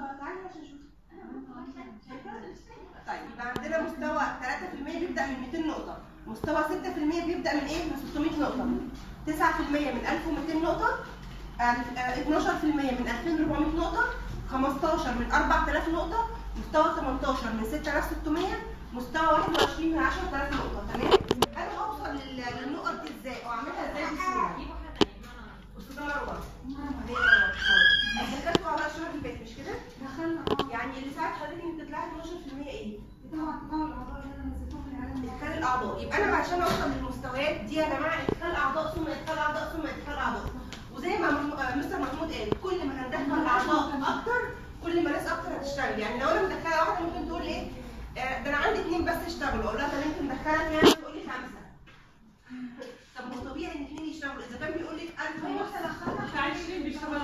تعالي عشان اشوف طيب يبقى عندنا مستوى 3% بيبدا من 200 نقطه مستوى 6% بيبدا من ايه من 600 نقطه 9% من 1200 نقطه آه، آه، 12% من 2400 نقطه 15 من 4000 نقطه مستوى 18 من 6600 مستوى 21 من 10000 نقطه تمام انا هوصل لل- للنقط دي ازاي او اعملها ازاي بسهوله استاذه مروه هي مروه احنا كاتبه على الشهر اللي فات مش كده دخلنا اه يعني اللي ساعد حضرتك انك تطلعي 12% ايه طبعا طبعا الاعضاء اللي انا نزلتهم من العالم ادخال الاعضاء يبقى انا عشان اوصل للمستويات دي يا جماعه ادخال اعضاء ثم ادخال اعضاء ثم ادخال اعضاء وزي ما مم- آه، مستر محمود قال كل ما هندخل اعضاء اكتر كل ما ناس اكتر هتشتغل يعني لو انا مدخله واحده ممكن تقول ايه آه، ده انا عندي اثنين بس يشتغلوا اقول لها طب انت مدخله كام تقول لي خمسه طب ما هو طبيعي ان اثنين يشتغلوا اذا كان بيقول لك 1000 هو ونص احنا دخلنا بتاع 20 بيشتغل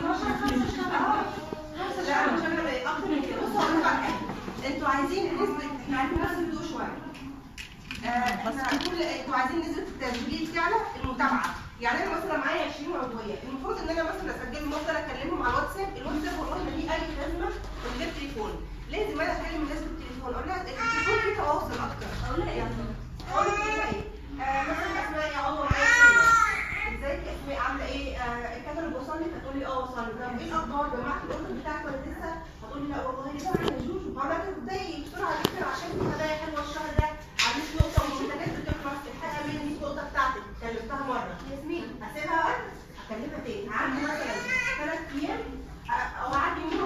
لا انا مش هعمل ايه اكتر من كده بصوا هقول لكم على حاجه انتوا عايزين نسبه احنا عايزين نفس الهدوء شويه آه، احنا كل انتوا عايزين نسبه التسجيل بتاعنا المتابعه يعني انا مثلا معايا 20 عضويه المفروض ان انا مثلا اسجلهم وافضل اكلمهم على الواتساب الواتساب والله ما ليه اي لازمه من غير تليفون لازم انا اكلم الناس بالتليفون اقول لها التليفون فيه تواصل اكتر اقول لها ايه اقول لها ايه آه، مثلا اسماء يا عضو معايا كده. ازيك يا اسماء عامله ايه آه، الكاتالوج وصل لك هتقول لي اه وصل لي طب ايه الاخبار جمعت الاوردر بتاعك ولا لسه هتقول لي لا والله لسه انا جوجو عملت ازاي بسرعه جدا عشان في هدايا حلوه الشهر ده على 100 نقطه والمنتجات بتخلص الحقيقه من ال 100 نقطه بتاعتك كلمتها مره ياسمين اسيبها وقت هكلمها تاني هعدي مثلا ثلاث ايام آه، او اعدي يومين